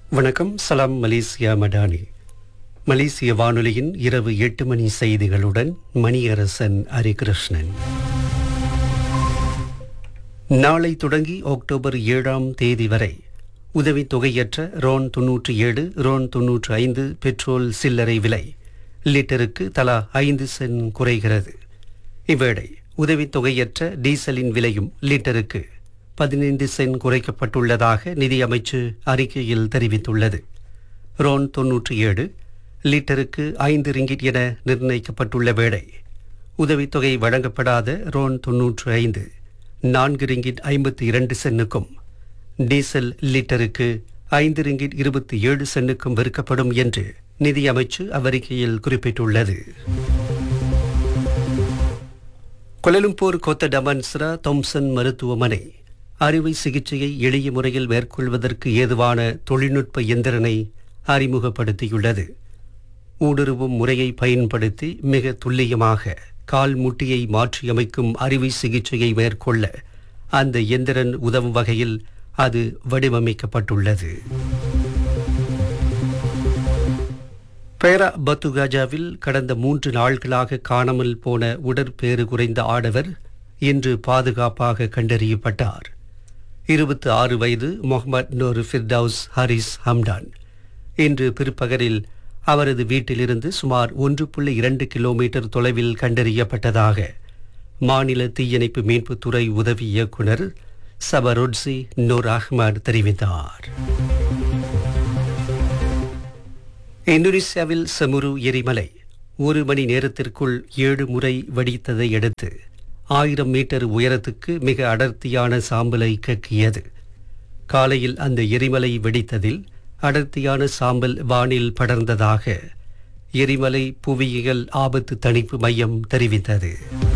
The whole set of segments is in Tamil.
வணக்கம் சலாம் மலேசியா மடானி மலேசிய வானொலியின் இரவு எட்டு மணி செய்திகளுடன் மணியரசன் ஹரிகிருஷ்ணன் நாளை தொடங்கி அக்டோபர் ஏழாம் தேதி வரை உதவித்தொகையற்ற ரோன் தொன்னூற்றி ஏழு ரோன் தொன்னூற்று ஐந்து பெட்ரோல் சில்லறை விலை லிட்டருக்கு தலா ஐந்து சென் குறைகிறது இவ்வேளை உதவித்தொகையற்ற டீசலின் விலையும் லிட்டருக்கு பதினைந்து சென் குறைக்கப்பட்டுள்ளதாக நிதியமைச்சு அறிக்கையில் தெரிவித்துள்ளது ரோன் தொன்னூற்றி ஏழு லிட்டருக்கு ஐந்து ரிங்கிட் என நிர்ணயிக்கப்பட்டுள்ள வேளை உதவித்தொகை வழங்கப்படாத ரோன் தொன்னூற்று ஐந்து நான்கு ரிங்கிட் ஐம்பத்தி இரண்டு சென்னுக்கும் டீசல் லிட்டருக்கு ஐந்து ரிங்கிட் இருபத்தி ஏழு சென்னுக்கும் விற்கப்படும் என்று நிதியமைச்சு அவ்வறிக்கையில் குறிப்பிட்டுள்ளது கொலலும்பூர் கொத்த டமன்ஸ்ரா தொம்சன் மருத்துவமனை அறுவை சிகிச்சையை எளிய முறையில் மேற்கொள்வதற்கு ஏதுவான தொழில்நுட்ப எந்திரனை அறிமுகப்படுத்தியுள்ளது ஊடுருவும் முறையை பயன்படுத்தி மிக துல்லியமாக கால் முட்டியை மாற்றியமைக்கும் அறுவை சிகிச்சையை மேற்கொள்ள அந்த எந்திரன் உதவும் வகையில் அது வடிவமைக்கப்பட்டுள்ளது பேரா பத்துகாஜாவில் கடந்த மூன்று நாட்களாக காணாமல் போன உடற்பேறு குறைந்த ஆடவர் இன்று பாதுகாப்பாக கண்டறியப்பட்டார் இருபத்தி ஆறு வயது முகமது நூர் ஃபிர்தவுஸ் ஹரிஸ் ஹம்டான் இன்று பிற்பகலில் அவரது வீட்டிலிருந்து சுமார் ஒன்று புள்ளி இரண்டு கிலோமீட்டர் தொலைவில் கண்டறியப்பட்டதாக மாநில தீயணைப்பு மீட்புத்துறை உதவி இயக்குனர் சபருட்சி நூர் அஹ்மத் தெரிவித்தார் இந்தோனேசியாவில் செமுரு எரிமலை ஒரு மணி நேரத்திற்குள் ஏழு முறை வெடித்ததை அடுத்து ஆயிரம் மீட்டர் உயரத்துக்கு மிக அடர்த்தியான சாம்பலை கக்கியது காலையில் அந்த எரிமலை வெடித்ததில் அடர்த்தியான சாம்பல் வானில் படர்ந்ததாக எரிமலை புவியியல் ஆபத்து தணிப்பு மையம் தெரிவித்தது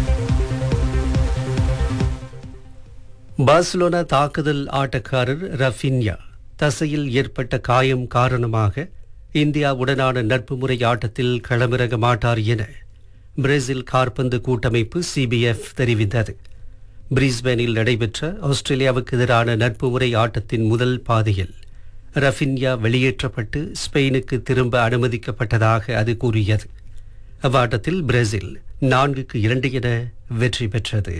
பார்சிலோனா தாக்குதல் ஆட்டக்காரர் ரஃபின்யா தசையில் ஏற்பட்ட காயம் காரணமாக இந்தியாவுடனான நட்பு முறை ஆட்டத்தில் களமிறங்க மாட்டார் என பிரேசில் கார்பந்து கூட்டமைப்பு சிபிஎஃப் தெரிவித்தது பிரிஸ்பேனில் நடைபெற்ற ஆஸ்திரேலியாவுக்கு எதிரான நட்பு முறை ஆட்டத்தின் முதல் பாதையில் ரஃபின்யா வெளியேற்றப்பட்டு ஸ்பெயினுக்கு திரும்ப அனுமதிக்கப்பட்டதாக அது கூறியது அவ்வாட்டத்தில் பிரேசில் நான்குக்கு இரண்டு என வெற்றி பெற்றது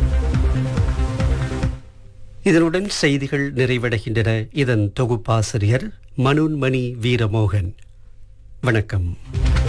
இதனுடன் செய்திகள் நிறைவடைகின்றன இதன் தொகுப்பாசிரியர் மனோன்மணி வீரமோகன் வணக்கம்